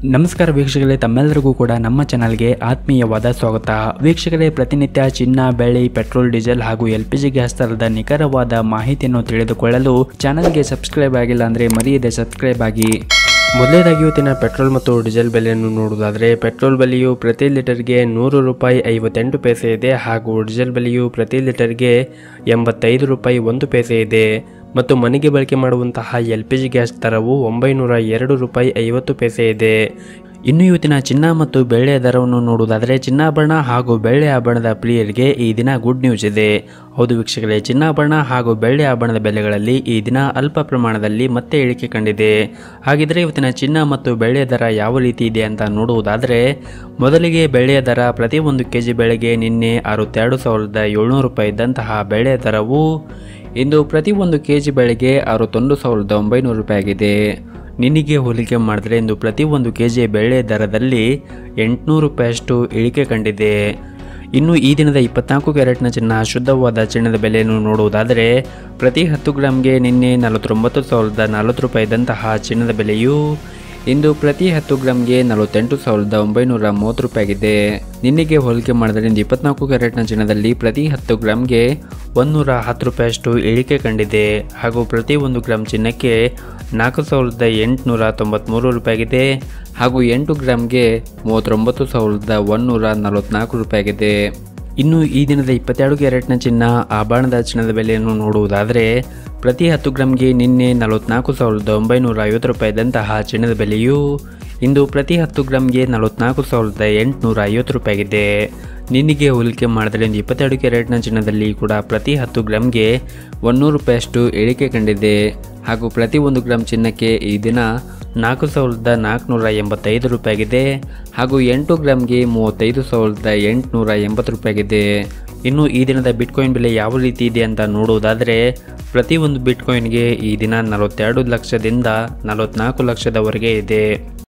ನಮಸ್ಕಾರ ವೀಕ್ಷಕರೇ ತಮ್ಮೆಲ್ಲರಿಗೂ ಕೂಡ ನಮ್ಮ ಚಾನಲ್ಗೆ ಆತ್ಮೀಯವಾದ ಸ್ವಾಗತ ವೀಕ್ಷಕರೇ ಪ್ರತಿನಿತ್ಯ ಚಿನ್ನ ಬೆಳ್ಳಿ ಪೆಟ್ರೋಲ್ ಡೀಸೆಲ್ ಹಾಗೂ ಎಲ್ ಪಿ ಜಿ ಗ್ಯಾಸ್ ದರದ ನಿಖರವಾದ ಮಾಹಿತಿಯನ್ನು ತಿಳಿದುಕೊಳ್ಳಲು ಚಾನಲ್ಗೆ ಸಬ್ಸ್ಕ್ರೈಬ್ ಆಗಿಲ್ಲ ಅಂದರೆ ಮರೆಯದೆ ಸಬ್ಸ್ಕ್ರೈಬ್ ಆಗಿ ಮೊದಲನೇದಾಗಿ ಇವತ್ತಿನ ಪೆಟ್ರೋಲ್ ಮತ್ತು ಡೀಸೆಲ್ ಬೆಲೆಯನ್ನು ನೋಡುವುದಾದರೆ ಪೆಟ್ರೋಲ್ ಬೆಲೆಯು ಪ್ರತಿ ಲೀಟರ್ಗೆ ನೂರು ರೂಪಾಯಿ ಐವತ್ತೆಂಟು ಪೈಸೆ ಇದೆ ಹಾಗೂ ಡೀಸೆಲ್ ಬೆಲೆಯು ಪ್ರತಿ ಲೀಟರ್ಗೆ ಎಂಬತ್ತೈದು ರೂಪಾಯಿ ಒಂದು ಪೈಸೆ ಇದೆ ಮತ್ತು ಮನೆಗೆ ಬಳಕೆ ಮಾಡುವಂತಹ ಎಲ್ ಪಿ ಜಿ ಗ್ಯಾಸ್ ದರವು ಒಂಬೈನೂರ ಎರಡು ರೂಪಾಯಿ ಐವತ್ತು ಪೈಸೆ ಇದೆ ಇನ್ನು ಇವತ್ತಿನ ಚಿನ್ನ ಮತ್ತು ಬೆಳ್ಳಿಯ ದರವನ್ನು ನೋಡುವುದಾದರೆ ಚಿನ್ನಾಭರಣ ಹಾಗೂ ಬೆಳ್ಳಿ ಆಭರಣದ ಪ್ರಿಯರಿಗೆ ಈ ದಿನ ಗುಡ್ ನ್ಯೂಸ್ ಇದೆ ಹೌದು ವೀಕ್ಷಕರೇ ಚಿನ್ನಾಭರಣ ಹಾಗೂ ಬೆಳ್ಳಿ ಆಭರಣದ ಬೆಲೆಗಳಲ್ಲಿ ಈ ದಿನ ಅಲ್ಪ ಪ್ರಮಾಣದಲ್ಲಿ ಮತ್ತೆ ಇಳಿಕೆ ಕಂಡಿದೆ ಹಾಗಿದ್ರೆ ಇವತ್ತಿನ ಚಿನ್ನ ಮತ್ತು ಬೆಳ್ಳಿಯ ದರ ಯಾವ ರೀತಿ ಇದೆ ಅಂತ ನೋಡುವುದಾದರೆ ಮೊದಲಿಗೆ ಬೆಳ್ಳಿಯ ದರ ಪ್ರತಿ ಒಂದು ಕೆ ಜಿ ಬೆಳೆಗೆ ನಿನ್ನೆ ಅರವತ್ತೆರಡು ಸಾವಿರದ ಏಳ್ನೂರು ರೂಪಾಯಿ ಇದ್ದಂತಹ ಬೆಳ್ಳಿಯ ದರವು ಇಂದು ಪ್ರತಿ ಒಂದು ಕೆ ಜಿ ಬೆಳೆಗೆ ಅರವತ್ತೊಂದು ಸಾವಿರದ ಒಂಬೈನೂರು ರೂಪಾಯಿ ಆಗಿದೆ ನಿನ್ನೆಗೆ ಹೋಲಿಕೆ ಮಾಡಿದ್ರೆ ಇಂದು ಪ್ರತಿ ಒಂದು ಕೆ ಜಿ ಬೆಳೆ ದರದಲ್ಲಿ ಎಂಟುನೂರು ರೂಪಾಯಿಯಷ್ಟು ಇಳಿಕೆ ಕಂಡಿದೆ ಇನ್ನು ಈ ದಿನದ ಇಪ್ಪತ್ನಾಲ್ಕು ಕ್ಯಾರೆಟ್ನ ಚಿನ್ನ ಶುದ್ಧವಾದ ಚಿನ್ನದ ಬೆಲೆಯನ್ನು ನೋಡುವುದಾದರೆ ಪ್ರತಿ ಹತ್ತು ಗ್ರಾಮ್ಗೆ ನಿನ್ನೆ ನಲವತ್ತೊಂಬತ್ತು ಸಾವಿರದ ನಲವತ್ತು ರೂಪಾಯಿ ಇದ್ದಂತಹ ಚಿನ್ನದ ಬೆಲೆಯು ಇಂದು ಪ್ರತಿ ಹತ್ತು ಗ್ರಾಮ್ಗೆ ನಲವತ್ತೆಂಟು ಸಾವಿರದ ಒಂಬೈನೂರ ಮೂವತ್ತು ರೂಪಾಯಿ ಆಗಿದೆ ನಿನ್ನೆಗೆ ಹೋಲಿಕೆ ಮಾಡಿದರೆ ಇಂದು ಇಪ್ಪತ್ನಾಲ್ಕು ಕ್ಯಾರೆಟ್ನ ಚಿನ್ನದಲ್ಲಿ ಪ್ರತಿ ಹತ್ತು ಗ್ರಾಮ್ಗೆ ಒಂದೂರ ಹತ್ತು ರೂಪಾಯಿಯಷ್ಟು ಇಳಿಕೆ ಕಂಡಿದೆ ಹಾಗೂ ಪ್ರತಿ ಒಂದು ಗ್ರಾಮ್ ಚಿನ್ನಕ್ಕೆ ನಾಲ್ಕು ಸಾವಿರದ ಎಂಟುನೂರ ತೊಂಬತ್ತ್ಮೂರು ರೂಪಾಯಿಗಿದೆ ಹಾಗೂ ಎಂಟು ಗ್ರಾಮ್ಗೆ ಮೂವತ್ತೊಂಬತ್ತು ಸಾವಿರದ ಒಂದುನೂರ ನಲವತ್ತ್ನಾಲ್ಕು ರೂಪಾಯಿಗಿದೆ ಇನ್ನು ಈ ದಿನದ ಇಪ್ಪತ್ತೆರಡು ಕ್ಯಾರೆಟ್ನ ಚಿನ್ನ ಆಭರಣದ ಚಿನ್ನದ ಬೆಲೆಯನ್ನು ನೋಡುವುದಾದರೆ ಪ್ರತಿ ಹತ್ತು ಗ್ರಾಮ್ಗೆ ನಿನ್ನೆ ನಲವತ್ನಾಲ್ಕು ಸಾವಿರದ ಒಂಬೈನೂರ ಐವತ್ತು ರೂಪಾಯಿ ಇದ್ದಂತಹ ಚಿನ್ನದ ಬೆಲೆಯು ಇಂದು ಪ್ರತಿ ಹತ್ತು ಗ್ರಾಮ್ಗೆ ನಲವತ್ನಾಲ್ಕು ಸಾವಿರದ ಎಂಟುನೂರ ಐವತ್ತು ರೂಪಾಯಿಗಿದೆ ನಿನ್ನೆಗೆ ಹೋಲಿಕೆ ಮಾಡಿದರೆ ಇಂದು ಇಪ್ಪತ್ತೆರಡು ಕ್ಯಾರೆಟ್ನ ಚಿನ್ನದಲ್ಲಿ ಕೂಡ ಪ್ರತಿ ಹತ್ತು ಗ್ರಾಮ್ಗೆ ಒಂದೂರು ರೂಪಾಯಿಯಷ್ಟು ಇಳಿಕೆ ಕಂಡಿದೆ ಹಾಗೂ ಪ್ರತಿ ಒಂದು ಗ್ರಾಮ್ ಚಿನ್ನಕ್ಕೆ ಈ ದಿನ ನಾಲ್ಕು ಸಾವಿರದ ನಾಲ್ಕುನೂರ ಎಂಬತ್ತೈದು ರೂಪಾಯಿಗಿದೆ ಹಾಗೂ ಎಂಟು ಗ್ರಾಮ್ಗೆ ಮೂವತ್ತೈದು ಸಾವಿರದ ಎಂಟುನೂರ ಎಂಬತ್ತು ರೂಪಾಯಿಗಿದೆ ಇನ್ನು ಈ ದಿನದ ಬಿಟ್ಕಾಯಿನ್ ಬೆಲೆ ಯಾವ ರೀತಿ ಇದೆ ಅಂತ ನೋಡುವುದಾದರೆ ಪ್ರತಿ ಒಂದು ಬಿಟ್ಕಾಯಿನ್ಗೆ ಈ ದಿನ ನಲವತ್ತೆರಡು ಲಕ್ಷದಿಂದ ನಲವತ್ನಾಲ್ಕು ಲಕ್ಷದವರೆಗೆ ಇದೆ